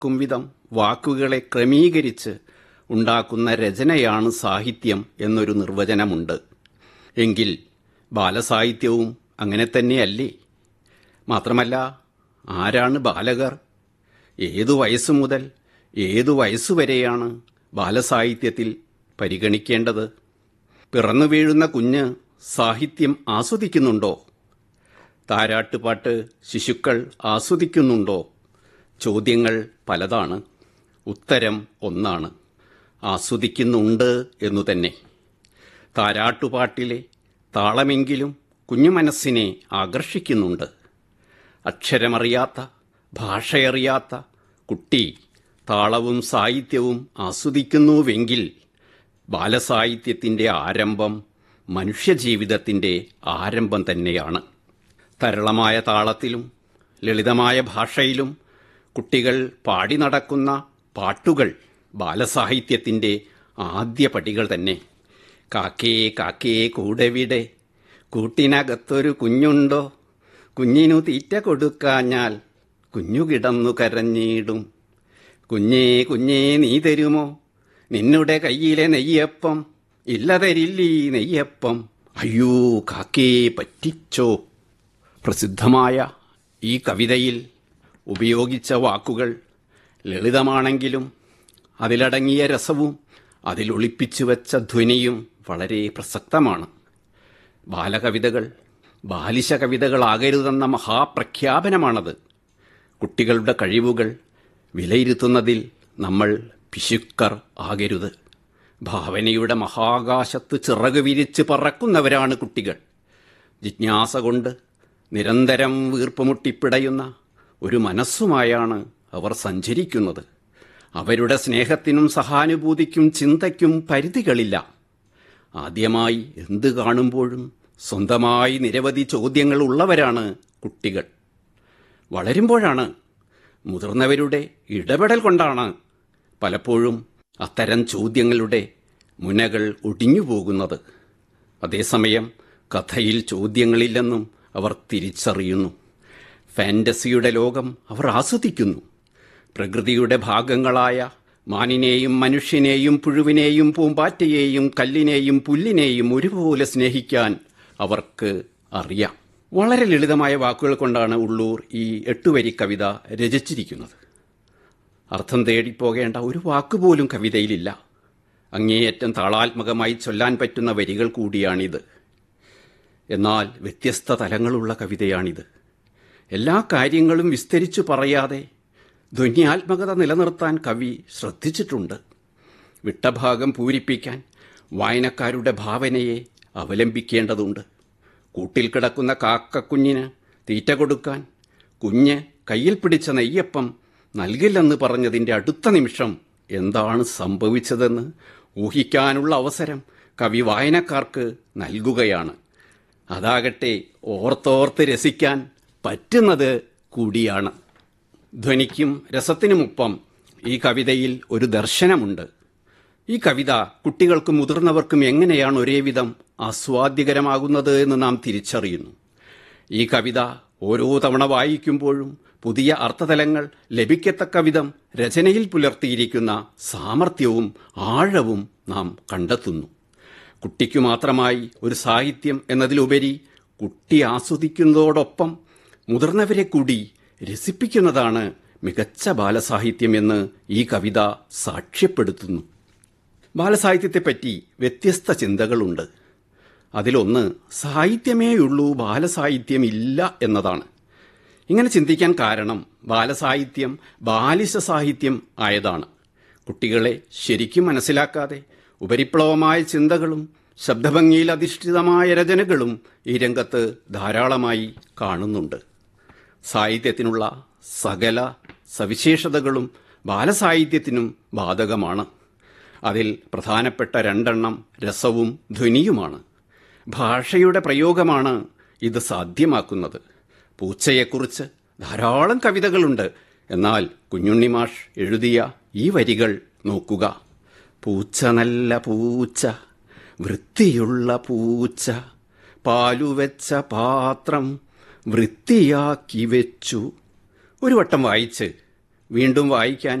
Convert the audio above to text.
ക്കും വിധം വാക്കുകളെ ക്രമീകരിച്ച് ഉണ്ടാക്കുന്ന രചനയാണ് സാഹിത്യം എന്നൊരു നിർവചനമുണ്ട് എങ്കിൽ ബാലസാഹിത്യവും അങ്ങനെ തന്നെയല്ലേ മാത്രമല്ല ആരാണ് ബാലകർ ഏതു വയസ്സു മുതൽ ഏതു വയസ്സുവരെയാണ് ബാലസാഹിത്യത്തിൽ പരിഗണിക്കേണ്ടത് പിറന്നു വീഴുന്ന കുഞ്ഞ് സാഹിത്യം ആസ്വദിക്കുന്നുണ്ടോ താരാട്ടുപാട്ട് ശിശുക്കൾ ആസ്വദിക്കുന്നുണ്ടോ ചോദ്യങ്ങൾ പലതാണ് ഉത്തരം ഒന്നാണ് ആസ്വദിക്കുന്നുണ്ട് എന്നു തന്നെ താരാട്ടുപാട്ടിലെ താളമെങ്കിലും കുഞ്ഞു മനസ്സിനെ ആകർഷിക്കുന്നുണ്ട് അക്ഷരമറിയാത്ത ഭാഷയറിയാത്ത കുട്ടി താളവും സാഹിത്യവും ആസ്വദിക്കുന്നുവെങ്കിൽ ബാലസാഹിത്യത്തിൻ്റെ ആരംഭം മനുഷ്യജീവിതത്തിൻ്റെ ആരംഭം തന്നെയാണ് തരളമായ താളത്തിലും ലളിതമായ ഭാഷയിലും കുട്ടികൾ പാടി നടക്കുന്ന പാട്ടുകൾ ബാലസാഹിത്യത്തിൻ്റെ ആദ്യ പടികൾ തന്നെ കാക്കേ കാക്കേ കൂടെവിടെ കൂട്ടിനകത്തൊരു കുഞ്ഞുണ്ടോ കുഞ്ഞിനു തീറ്റ കൊടുക്കാഞ്ഞാൽ കുഞ്ഞു കിടന്നു കരഞ്ഞിടും കുഞ്ഞേ കുഞ്ഞേ നീ തരുമോ നിന്നുടെ കയ്യിലെ നെയ്യപ്പം ഇല്ല തരില്ലീ നെയ്യപ്പം അയ്യോ കാക്കേ പറ്റിച്ചോ പ്രസിദ്ധമായ ഈ കവിതയിൽ ഉപയോഗിച്ച വാക്കുകൾ ലളിതമാണെങ്കിലും അതിലടങ്ങിയ രസവും അതിലൊളിപ്പിച്ചു വെച്ച ധ്വനിയും വളരെ പ്രസക്തമാണ് ബാലകവിതകൾ ബാലിശ കവിതകളാകരുതെന്ന മഹാപ്രഖ്യാപനമാണത് കുട്ടികളുടെ കഴിവുകൾ വിലയിരുത്തുന്നതിൽ നമ്മൾ പിശുക്കർ ആകരുത് ഭാവനയുടെ മഹാകാശത്ത് ചിറക് വിരിച്ച് പറക്കുന്നവരാണ് കുട്ടികൾ ജിജ്ഞാസ കൊണ്ട് നിരന്തരം വീർപ്പുമുട്ടിപ്പിടയുന്ന ഒരു മനസ്സുമായാണ് അവർ സഞ്ചരിക്കുന്നത് അവരുടെ സ്നേഹത്തിനും സഹാനുഭൂതിക്കും ചിന്തയ്ക്കും പരിധികളില്ല ആദ്യമായി എന്ത് കാണുമ്പോഴും സ്വന്തമായി നിരവധി ചോദ്യങ്ങൾ ഉള്ളവരാണ് കുട്ടികൾ വളരുമ്പോഴാണ് മുതിർന്നവരുടെ ഇടപെടൽ കൊണ്ടാണ് പലപ്പോഴും അത്തരം ചോദ്യങ്ങളുടെ മുനകൾ ഒടിഞ്ഞു പോകുന്നത് അതേസമയം കഥയിൽ ചോദ്യങ്ങളില്ലെന്നും അവർ തിരിച്ചറിയുന്നു ഫാൻറ്റസിയുടെ ലോകം അവർ ആസ്വദിക്കുന്നു പ്രകൃതിയുടെ ഭാഗങ്ങളായ മാനിനെയും മനുഷ്യനെയും പുഴുവിനെയും പൂമ്പാറ്റയെയും കല്ലിനെയും പുല്ലിനെയും ഒരുപോലെ സ്നേഹിക്കാൻ അവർക്ക് അറിയാം വളരെ ലളിതമായ വാക്കുകൾ കൊണ്ടാണ് ഉള്ളൂർ ഈ എട്ടുവരി കവിത രചിച്ചിരിക്കുന്നത് അർത്ഥം തേടിപ്പോകേണ്ട ഒരു വാക്കുപോലും കവിതയിലില്ല അങ്ങേയറ്റം താളാത്മകമായി ചൊല്ലാൻ പറ്റുന്ന വരികൾ കൂടിയാണിത് എന്നാൽ വ്യത്യസ്ത തലങ്ങളുള്ള കവിതയാണിത് എല്ലാ കാര്യങ്ങളും വിസ്തരിച്ചു പറയാതെ ധ്വന്യാത്മകത നിലനിർത്താൻ കവി ശ്രദ്ധിച്ചിട്ടുണ്ട് വിട്ടഭാഗം പൂരിപ്പിക്കാൻ വായനക്കാരുടെ ഭാവനയെ അവലംബിക്കേണ്ടതുണ്ട് കൂട്ടിൽ കിടക്കുന്ന കാക്കക്കുഞ്ഞിന് തീറ്റ കൊടുക്കാൻ കുഞ്ഞ് കയ്യിൽ പിടിച്ച നെയ്യപ്പം നൽകില്ലെന്ന് പറഞ്ഞതിൻ്റെ അടുത്ത നിമിഷം എന്താണ് സംഭവിച്ചതെന്ന് ഊഹിക്കാനുള്ള അവസരം കവി വായനക്കാർക്ക് നൽകുകയാണ് അതാകട്ടെ ഓർത്തോർത്ത് രസിക്കാൻ പറ്റുന്നത് കൂടിയാണ് ധ്വനിക്കും രസത്തിനുമൊപ്പം ഈ കവിതയിൽ ഒരു ദർശനമുണ്ട് ഈ കവിത കുട്ടികൾക്കും മുതിർന്നവർക്കും എങ്ങനെയാണ് ഒരേവിധം ആസ്വാദ്യകരമാകുന്നത് എന്ന് നാം തിരിച്ചറിയുന്നു ഈ കവിത ഓരോ തവണ വായിക്കുമ്പോഴും പുതിയ അർത്ഥതലങ്ങൾ ലഭിക്കത്തക്ക വിധം രചനയിൽ പുലർത്തിയിരിക്കുന്ന സാമർഥ്യവും ആഴവും നാം കണ്ടെത്തുന്നു കുട്ടിക്കു മാത്രമായി ഒരു സാഹിത്യം എന്നതിലുപരി കുട്ടി ആസ്വദിക്കുന്നതോടൊപ്പം മുതിർന്നവരെ കൂടി രസിപ്പിക്കുന്നതാണ് മികച്ച ബാലസാഹിത്യം എന്ന് ഈ കവിത സാക്ഷ്യപ്പെടുത്തുന്നു ബാലസാഹിത്യത്തെപ്പറ്റി വ്യത്യസ്ത ചിന്തകളുണ്ട് അതിലൊന്ന് സാഹിത്യമേയുള്ളൂ ബാലസാഹിത്യമില്ല എന്നതാണ് ഇങ്ങനെ ചിന്തിക്കാൻ കാരണം ബാലസാഹിത്യം ബാലിശ സാഹിത്യം ആയതാണ് കുട്ടികളെ ശരിക്കും മനസ്സിലാക്കാതെ ഉപരിപ്ലവമായ ചിന്തകളും ശബ്ദഭംഗിയിൽ അധിഷ്ഠിതമായ രചനകളും ഈ രംഗത്ത് ധാരാളമായി കാണുന്നുണ്ട് സാഹിത്യത്തിനുള്ള സകല സവിശേഷതകളും ബാലസാഹിത്യത്തിനും ബാധകമാണ് അതിൽ പ്രധാനപ്പെട്ട രണ്ടെണ്ണം രസവും ധ്വനിയുമാണ് ഭാഷയുടെ പ്രയോഗമാണ് ഇത് സാധ്യമാക്കുന്നത് പൂച്ചയെക്കുറിച്ച് ധാരാളം കവിതകളുണ്ട് എന്നാൽ കുഞ്ഞുണ്ണിമാഷ് എഴുതിയ ഈ വരികൾ നോക്കുക പൂച്ച നല്ല പൂച്ച വൃത്തിയുള്ള പൂച്ച പാലുവെച്ച പാത്രം വൃത്തിയാക്കി വെച്ചു ഒരു വട്ടം വായിച്ച് വീണ്ടും വായിക്കാൻ